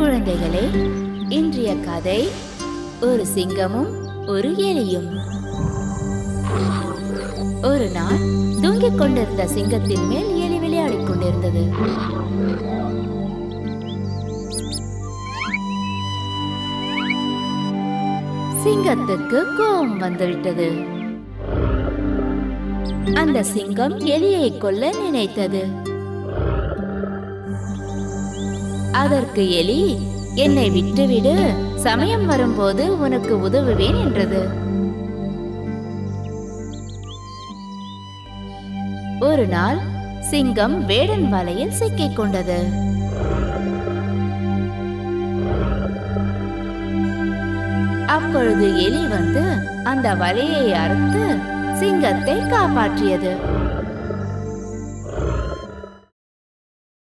குழந்தைகளே இன்றைய கதை ஒரு சிங்கமும் ஒரு எலியும் ஒரு நாள் தூங்கிக் கொண்டிருந்த சிங்கத்தின் மேல் எலி விளையாடிக் கொண்டிருந்தது சிங்கத்துக்கு கோபம் வந்துவிட்டது அந்த சிங்கம் எலியை கொல்ல நினைத்தது அதற்கு எலி என்னை விட்டுவிடு சமயம் வரும்போது உனக்கு உதவுவேன் என்றது ஒரு நாள் சிங்கம் வேடன் வலையில் சிக்கிக் கொண்டது அப்பொழுது எலி வந்து அந்த வலையை அறுத்து சிங்கத்தை காப்பாற்றியது